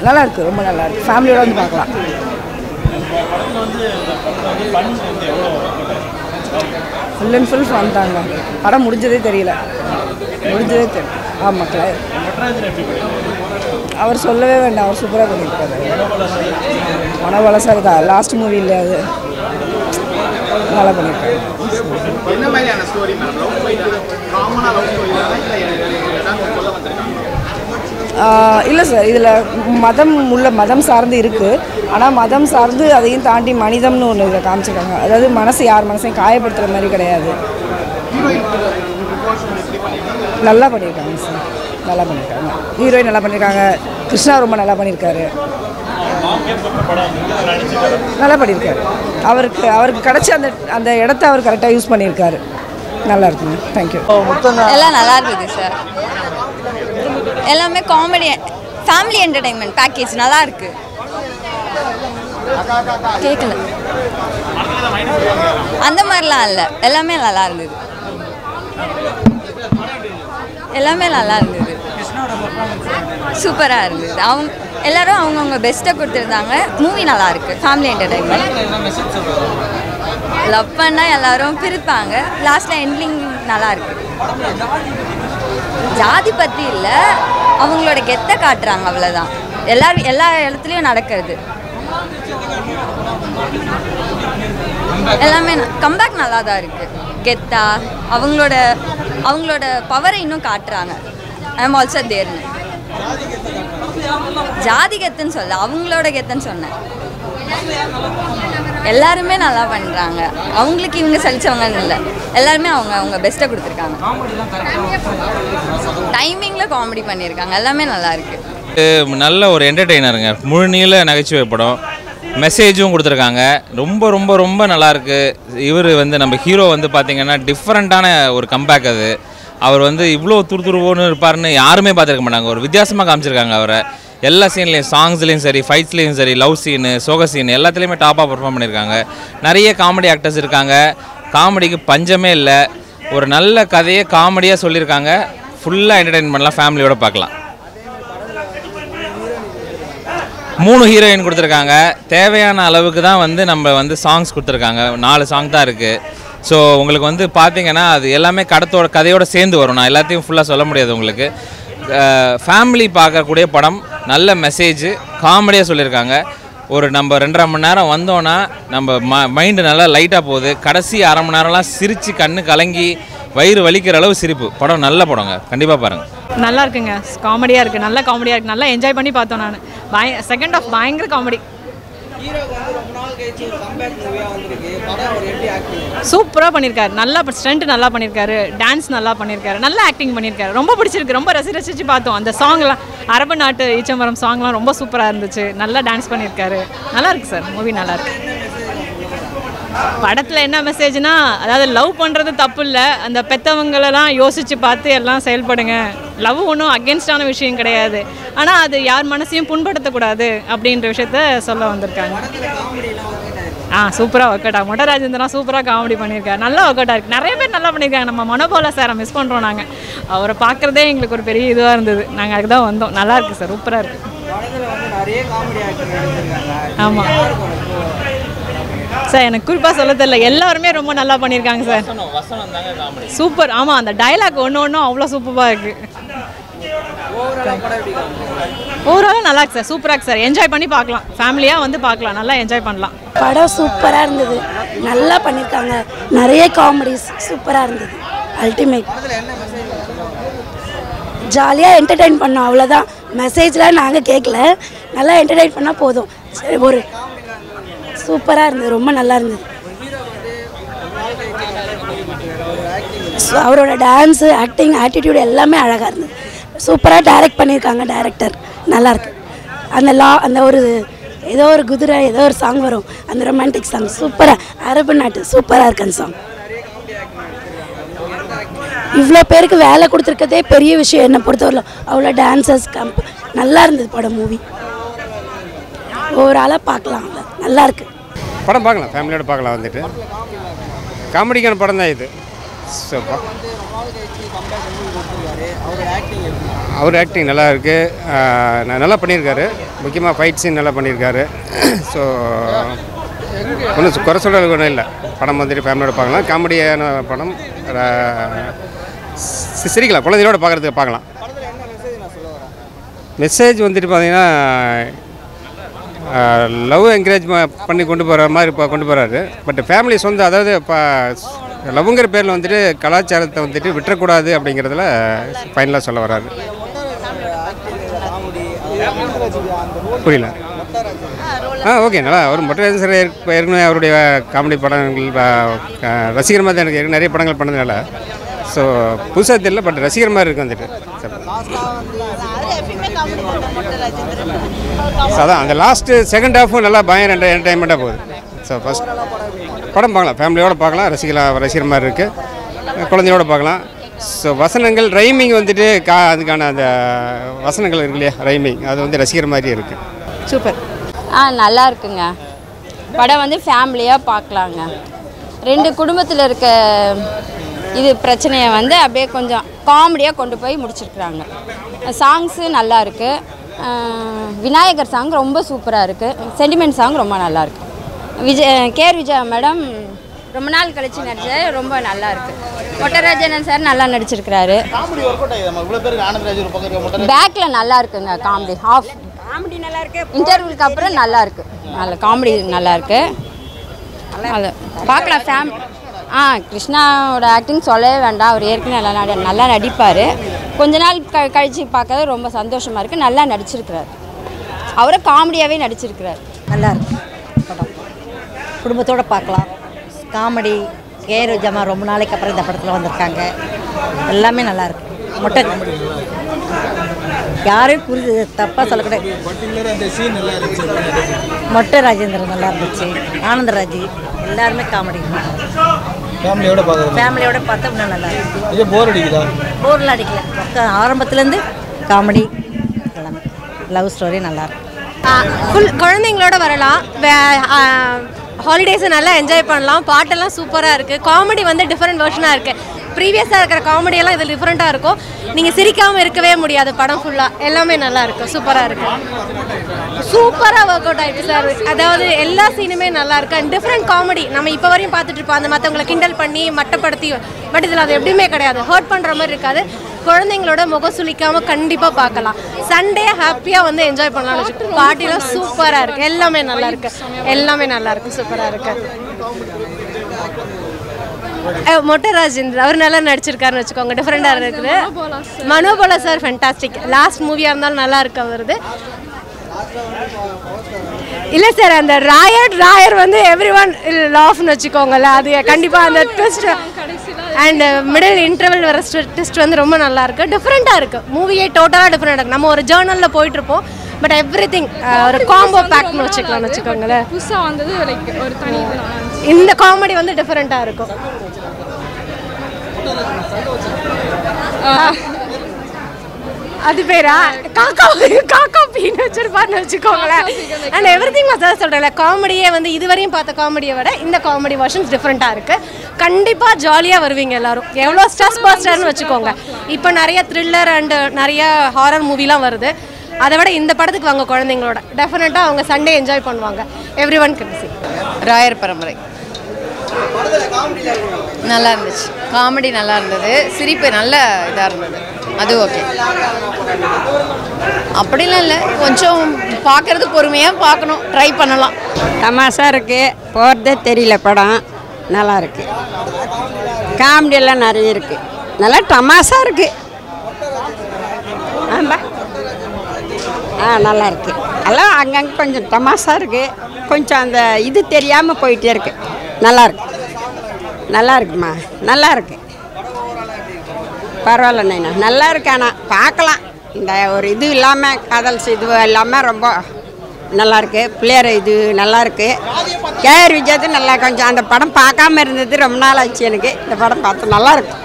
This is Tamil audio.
நல்லா இருக்கு ரொம்ப நல்லா இருக்கு ஃபேமிலியோட வந்து பார்க்கலாம் ஃபுல் அண்ட் ஃபுல் ஃபன் தாங்க படம் முடிஞ்சதே தெரியல முடிஞ்சதே தெரியல ஆமாம் கிளை அவர் சொல்லவே வேண்டாம் அவர் சூப்பராக பண்ணியிருக்காரு மனவளசார் தான் லாஸ்ட் மூவி இல்லை அது நல்லா பண்ணியிருக்காரு என்ன மாதிரியான ஸ்டோரி மேம் லவ் ஸ்டோரி காமனா லவ் ஸ்டோரி இல்லை ஏதாவது சொல்ல வந்திருக்காங்க இல்லை சார் இதில் மதம் உள்ள மதம் சார்ந்து இருக்குது ஆனால் மதம் சார்ந்து அதையும் தாண்டி மனிதம்னு ஒன்று இதில் காமிச்சிருக்காங்க அதாவது மனசு யார் மனசையும் காயப்படுத்துகிற மாதிரி கிடையாது நல்லா பண்ணியிருக்காங்க சார் நல்லா பண்ணியிருக்காங்க ஹீரோயின் நல்லா பண்ணியிருக்காங்க கிருஷ்ணா ரொம்ப நல்லா பண்ணியிருக்காரு நல்லா பண்ணியிருக்காரு அவருக்கு அவருக்கு கிடைச்ச அந்த அந்த இடத்த அவர் கரெக்டாக யூஸ் பண்ணியிருக்காரு நல்லா இருக்குங்க தேங்க்யூ எல்லாம் நல்லா இருக்குது சார் எல்லாமே காமெடி ஃபேமிலி என்டர்டைன்மெண்ட் பேக்கேஜ் நல்லா இருக்கு கேட்கல அந்த மாதிரிலாம் இல்லை எல்லாமே நல்லா இருந்தது எல்லாமே நல்லா இருந்தது சூப்பராக இருந்தது அவங்க எல்லாரும் அவங்கவுங்க பெஸ்ட்டை கொடுத்துருந்தாங்க மூவி நல்லா இருக்கு ஃபேமிலி என்டர்டைன்மெண்ட் லவ் பண்ணால் எல்லாரும் பிரிப்பாங்க லாஸ்ட்டில் எண்ட்லிங் நல்லா இருக்கு ஜாதி பற்றி இல்லை அவங்களோட கெத்தை காட்டுறாங்க அவ்வளோதான் எல்லாரும் எல்லா இடத்துலையும் நடக்கிறது எல்லாமே கம்பேக் நல்லா தான் இருக்கு கெத்தா அவங்களோட அவங்களோட பவரை இன்னும் காட்டுறாங்க ஐ எம் ஆல்சோ தேர்னு ஜாதி கெத்துன்னு சொல்ல அவங்களோட கெத்துன்னு சொன்னேன் எல்லாருமே நல்லா பண்ணுறாங்க அவங்களுக்கு இவங்க சலிச்சவங்கன்னு இல்லை எல்லாருமே அவங்க அவங்க பெஸ்ட்டை கொடுத்துருக்காங்க டைமிங்கில் காமெடி பண்ணியிருக்காங்க எல்லாமே நல்லா இருக்கு இது நல்ல ஒரு என்டர்டெய்னருங்க முழுநீள நகைச்சுவை படம் மெசேஜும் கொடுத்துருக்காங்க ரொம்ப ரொம்ப ரொம்ப நல்லா இருக்கு இவர் வந்து நம்ம ஹீரோ வந்து பார்த்தீங்கன்னா டிஃப்ரெண்ட்டான ஒரு கம்பேக் அது அவர் வந்து இவ்வளோ துருதுருவோன்னு இருப்பாருன்னு யாருமே பார்த்துருக்க மாட்டாங்க ஒரு வித்தியாசமாக காமிச்சிருக்காங்க அவரை எல்லா சீன்லேயும் சாங்ஸ்லேயும் சரி ஃபைட்ஸ்லேயும் சரி லவ் சீனு சோக சீன் எல்லாத்துலேயுமே டாப்பாக பெர்ஃபார்ம் பண்ணியிருக்காங்க நிறைய காமெடி ஆக்டர்ஸ் இருக்காங்க காமெடிக்கு பஞ்சமே இல்லை ஒரு நல்ல கதையை காமெடியாக சொல்லியிருக்காங்க ஃபுல்லாக என்டர்டெயின் பண்ணலாம் ஃபேமிலியோட பார்க்கலாம் மூணு ஹீரோயின் கொடுத்துருக்காங்க தேவையான அளவுக்கு தான் வந்து நம்ம வந்து சாங்ஸ் கொடுத்துருக்காங்க நாலு சாங் தான் இருக்குது ஸோ உங்களுக்கு வந்து பார்த்தீங்கன்னா அது எல்லாமே கடத்தோட கதையோட சேர்ந்து வரும் நான் எல்லாத்தையும் ஃபுல்லாக சொல்ல முடியாது உங்களுக்கு ஃபேமிலி பார்க்கக்கூடிய படம் நல்ல மெசேஜ் காமெடியாக சொல்லியிருக்காங்க ஒரு நம்ம ரெண்டரை மணி நேரம் வந்தோன்னா நம்ம ம மைண்டு நல்லா லைட்டாக போகுது கடைசி அரை மணி நேரம்லாம் சிரித்து கண்ணு கலங்கி வயிறு வலிக்கிற அளவு சிரிப்பு படம் நல்ல படங்க கண்டிப்பாக பாருங்கள் நல்லா இருக்குங்க காமெடியாக இருக்குது நல்ல காமெடியாக இருக்குது நல்லா என்ஜாய் பண்ணி பார்த்தோம் நான் பய செகண்ட் ஆஃப் பயங்கர காமெடி சூப்பராக பண்ணியிருக்காரு நல்லா ஸ்ட்ரென்ட் நல்லா பண்ணியிருக்காரு டான்ஸ் நல்லா பண்ணியிருக்காரு நல்லா ஆக்டிங் பண்ணியிருக்காரு ரொம்ப பிடிச்சிருக்கு ரொம்ப ரசி ரசித்து பார்த்தோம் அந்த சாங்லாம் அரபு நாட்டு ஈச்சம்பரம் சாங்லாம் ரொம்ப சூப்பராக இருந்துச்சு நல்லா டான்ஸ் பண்ணியிருக்காரு நல்லா இருக்கு சார் மூவி நல்லா இருக்கு படத்தில் என்ன மெசேஜ்னா அதாவது லவ் பண்ணுறது தப்பு இல்லை அந்த பெற்றவங்களெல்லாம் யோசித்து பார்த்து எல்லாம் செயல்படுங்க லவ் ஒன்றும் அகேன்ஸ்டான விஷயம் கிடையாது ஆனால் அது யார் மனசையும் புண்படுத்தக்கூடாது அப்படின்ற விஷயத்த சொல்ல வந்திருக்காங்க ஆ சூப்பராக ஒர்க் அவுட் ஆகும் மொட்டை ராஜேந்திரன் சூப்பராக காமெடி பண்ணியிருக்காரு நல்லா ஒர்க் அவுட் ஆயிருக்கு நிறைய பேர் நல்லா பண்ணியிருக்காங்க நம்ம மனோபாலா சாரை மிஸ் பண்ணுறோம் நாங்கள் அவரை பார்க்குறதே எங்களுக்கு ஒரு பெரிய இதுவாக இருந்தது நாங்கள் அதுக்கு தான் வந்தோம் நல்லா இருக்குது சார் சூப்பராக இருக்குது ஆமாம் சார் எனக்கு குறிப்பாக சொல்ல தெரியல எல்லாருமே ரொம்ப நல்லா பண்ணியிருக்காங்க சார் சூப்பர் ஆமாம் அந்த டயலாக் ஒன்று ஒன்றும் அவ்வளோ சூப்பராக இருக்குது ஓவராலாக நல்லா இருக்கு சார் சூப்பராக இருக்கு சார் என்ஜாய் பண்ணி பார்க்கலாம் ஃபேமிலியாக வந்து பார்க்கலாம் நல்லா என்ஜாய் பண்ணலாம் படம் சூப்பராக இருந்தது நல்லா பண்ணியிருக்காங்க நிறைய காமெடிஸ் சூப்பராக இருந்தது அல்டிமேட் ஜாலியாக என்டர்டெயின் பண்ணோம் அவ்வளோதான் மெசேஜ்லாம் நாங்கள் கேட்கல நல்லா என்டர்டெயின் பண்ணால் போதும் சரி ஒரு சூப்பராக இருந்தது ரொம்ப நல்லா இருந்தது So, அவரோட டான்ஸு ஆக்டிங் ஆட்டிடியூட் எல்லாமே அழகாக இருந்தது சூப்பராக டைரக்ட் பண்ணியிருக்காங்க டைரக்டர் நல்லாயிருக்கு அந்த லா அந்த ஒரு ஏதோ ஒரு குதிரை ஏதோ ஒரு சாங் வரும் அந்த ரொமான்டிக் சாங் சூப்பராக அரபு நாட்டு சூப்பராக இருக்கு அந்த சாங் இவ்வளோ பேருக்கு வேலை கொடுத்துருக்கதே பெரிய விஷயம் என்னை பொறுத்தவரையிலும் அவ்வளோ டான்சர்ஸ் கம்ப் நல்லா இருந்தது படம் மூவி ஓவராலாக பார்க்கலாம் நல்லா இருக்கு படம் பார்க்கலாம் ஃபேமிலியோட பார்க்கலாம் வந்துட்டு காமெடிக்கான படம் தான் இது சூப்பர் அவர் ஆக்டிங் நல்லா இருக்குது நல்லா பண்ணியிருக்காரு முக்கியமாக ஃபைட் சீன் நல்லா பண்ணியிருக்காரு ஸோ ஒன்றும் குறை சொல்கிறதுக்கு ஒன்றும் இல்லை படம் வந்துட்டு ஃபேமிலியோட பார்க்கலாம் காமெடியான படம் ர- சி- சிரிக்கலாம் குழந்தையோட பார்க்குறதுக்கு பார்க்கலாம் மெசேஜ் வந்துட்டு பார்த்தீங்கன்னா லவ் என்கரேஜ் பண்ணி கொண்டு போகிற மாதிரி இப்போ கொண்டு போகிறாரு பட் ஃபேமிலி சொந்த அதாவது இப்போ லவ்ங்கிற பேரில் வந்துட்டு கலாச்சாரத்தை வந்துட்டு விட்டுறக்கூடாது அப்படிங்கிறதுல ஃபைனலாக சொல்ல வராரு புரியல ஆ ஓகே நல்லா அவர் மொட்டராஜன் சார் ஏற்க- ஏற்கனவே அவருடைய காமெடி படங்கள் அஹ், க- ரசிகர் மாதிரி தான் எனக்கு ஏற்கனவே நிறைய படங்கள் பண்ணதுனால ஸோ புதுசாக தெரியல பட் ரசிகர் மாதிரி இருக்கு வந்துட்டு So, அதான் அந்த லாஸ்ட்டு செகண்ட் ஹாஃபும் நல்லா பயங்கர என்டர்டைன்மெண்ட்டாக போகுது ஸோ ஃபஸ்ட் படம் பார்க்கலாம் ஃபேமிலியோடு பார்க்கலாம் ரசிகலாம் ரசிகர் மாதிரி இருக்குது குழந்தையோட பார்க்கலாம் ஸோ வசனங்கள் ரைமிங் வந்துட்டு கா அதுக்கான அந்த வசனங்கள் இருக்கு இல்லையா ரைமிங் அது வந்து ரசிகர் மாதிரி இருக்குது சூப்பர் ஆ நல்லா இருக்குங்க படம் வந்து ஃபேமிலியாக பார்க்கலாங்க ரெண்டு குடும்பத்தில் இருக்க இது பிரச்சனையை வந்து அப்படியே கொஞ்சம் காமெடியாக கொண்டு போய் முடிச்சிருக்கிறாங்க சாங்ஸு நல்லா இருக்கு ஆ, விநாயகர் சாங் ரொம்ப சூப்பராக இருக்குது சென்டிமெண்ட் சாங் ரொம்ப நல்லா இருக்கு விஜய் கேஆர் விஜயா மேடம் ரொம்ப நாள் கழிச்சு நடிச்சது ரொம்ப நல்லா இருக்கு மொட்டராஜனன் சார் நல்லா நடிச்சிருக்கிறாரு காமெடி ஒர்க் அவுட் ஆகுது நம்ம இவ்வளோ பேருக்கு ஆனந்தராஜ் ஒரு பக்கம் இருக்க மொட்டை பேக்ல நல்லா இருக்குங்க காமெடி ஹாஃப் காமெடி நல்லா இருக்கு இன்டர்வியூக்கு அப்புறம் நல்லா இருக்கு நல்ல காமெடி நல்லா இருக்கு அது பார்க்கலாம் ஃபேம் ஆ கிருஷ்ணாவோட ஆக்டிங் சொல்லவே வேண்டாம் அவர் ஏற்கனவே நல்லா நடி நல்லா நடிப்பார் கொஞ்ச நாள் க கழிச்சு பார்க்கறது ரொம்ப சந்தோஷமாக இருக்குது நல்லா நடிச்சிருக்கிறார் அவரை காமெடியாகவே நடிச்சிருக்கிறார் நல்லா இருக்கு படம் குடும்பத்தோட பார்க்கலாம் காமெடி கே ரோஜாமா ரொம்ப நாளைக்கு அப்புறம் இந்த படத்தில் வந்திருக்காங்க எல்லாமே நல்லா இருக்கு மொட்டை யாரையும் புரிஞ்சு தப்பாக சொல்லக்கூடாது மொட்டை ராஜேந்திரன் நல்லா இருந்துச்சு ஆனந்தராஜ் எல்லாருமே காமெடி ஃபேமிலியோட பார்க்குறது ஃபேமிலியோட பார்த்தா இன்னும் நல்லா இருக்கு இது போர் அடிக்குதா போர்லாம் அடிக்கல மொத்தம் ஆரம்பத்துலேருந்து காமெடி எல்லாமே லவ் ஸ்டோரி நல்லா இருக்கு ஃபுல் குழந்தைங்களோட வரலாம் ஹாலிடேஸை நல்லா என்ஜாய் பண்ணலாம் பாட்டெல்லாம் சூப்பராக இருக்குது காமெடி வந்து டிஃப்ரெண்ட் வெர்ஷனாக இருக்குது ப்ரீவியஸாக இருக்கிற காமெடியெல்லாம் இதில் டிஃப்ரெண்ட்டாக இருக்கும் நீங்கள் சிரிக்காமல் இருக்கவே முடியாது படம் ஃபுல்லாக எல்லாமே நல்லா இருக்கும் சூப்பராக இருக்குது சூப்பராக ஒர்க் அவுட் ஆயிடுச்சு சார் அதாவது எல்லா சீனுமே நல்லா இருக்கு அண்ட் டிஃப்ரெண்ட் காமெடி நம்ம இப்போ வரையும் பார்த்துட்டு இருப்போம் அந்த மற்றவங்களை கிண்டல் பண்ணி மட்டப்படுத்தி பட் இதில் அது எப்படியுமே கிடையாது ஹர்ட் பண்ணுற மாதிரி இருக்காது குழந்தைங்களோட முகம் சுளிக்காமல் கண்டிப்பாக பார்க்கலாம் சண்டே ஹாப்பியாக வந்து என்ஜாய் பண்ணலாம்னு வச்சுக்கோங்க பாட்டிலாம் சூப்பராக இருக்குது எல்லாமே நல்லா இருக்கு எல்லாமே நல்லா இருக்கு சூப்பராக இருக்கு அஹ் மொட்டை ராஜேந்திர அவர் நல்லா நடிச்சிருக்காருன்னு வச்சுக்கோங்க டிஃப்ரெண்டாக இருக்குது மனோபோலா சார் ஃபென்டாஸ்டிக் லாஸ்ட் மூவியாக இருந்தாலும் நல்லா இருக்கு அவரது இல்லை சார் அந்த ராயர் ராயர் வந்து எவ்ரி ஒன் லாஃப்னு வச்சுக்கோங்கல்ல அது கண்டிப்பாக அந்த ட்விஸ்ட் அண்ட் மிடில் இன்டர்வல் வர ட்விஸ்ட் வந்து ரொம்ப நல்லா இருக்கு டிஃப்ரெண்ட்டாக இருக்கு மூவியே டோட்டலாக டிஃப்ரெண்ட் இருக்கு நம்ம ஒரு ஜேர்னலில் போயிட்டு இருப்போம் பட் எவ்ரி திங் ஒரு காம்போ பேக்னு வச்சுக்கலாம்னு வச்சுக்கோங்களேன் புதுசாக வந்தது லைக் ஒரு தனி இது நல்லா இருந்துச்சு. இந்த காமெடி வந்து டிஃப்ரெண்ட்டாக இருக்கும் அது பேரா காக்கா காக்கா பீன்னு வச்சிருப்பாருன்னு வச்சுக்கோங்களேன் அண்ட் எவ்ரி திங் மசாலா சொல்கிறேன்ல காமெடியே வந்து இதுவரையும் பார்த்த காமெடியை விட இந்த காமெடி வெர்ஷன்ஸ் டிஃப்ரெண்ட்டாக இருக்குது கண்டிப்பாக ஜாலியாக வருவீங்க எல்லாரும் எவ்வளோ ஸ்ட்ரெஸ் பஸ்டர்னு வச்சுக்கோங்க இப்போ நிறைய த்ரில்லர் அண்டு நிறைய ஹாரர் மூவிலாம் வருது அதை விட இந்த படத்துக்கு வாங்க குழந்தைங்களோட டெஃபினட்டாக அவங்க சண்டே என்ஜாய் பண்ணுவாங்க எவ்ரி ஒன் கிட்ஸி ராயர் பரம்பரை நல்லா இருந்துச்சு காமெடி நல்லா இருந்தது சிரிப்பு நல்ல இதாக இருந்தது அது ஓகே அப்படிலாம் இல்லை கொஞ்சம் பார்க்கறது பொறுமையாக பார்க்கணும் ட்ரை பண்ணலாம் தமாஷா இருக்கு போகிறதே தெரியல படம் நல்லா இருக்கு காமெடி எல்லாம் நிறைய இருக்கு நல்லா தமாஷா இருக்கு ஆம்பா ஆ நல்லா இருக்கு எல்லாம் அங்கங்கே கொஞ்சம் தமாஷா இருக்கு கொஞ்சம் அந்த இது தெரியாமல் போயிட்டே இருக்கு நல்லா இருக்கு நல்லா இருக்குமா நல்லா இருக்கு பரவாயில்ல நைனா நல்லா இருக்கு ஆனால் பார்க்கலாம் இந்த ஒரு இது இல்லாமல் காதல் இது இல்லாமல் ரொம்ப நல்லா இருக்கு பிள்ளையர் இது நல்லா இருக்கு கேஆர் விஜயத்து நல்லா கொஞ்சம் அந்த படம் பார்க்காம இருந்தது ரொம்ப நாள் ஆச்சு எனக்கு இந்த படம் பார்த்து நல்லா இருக்கு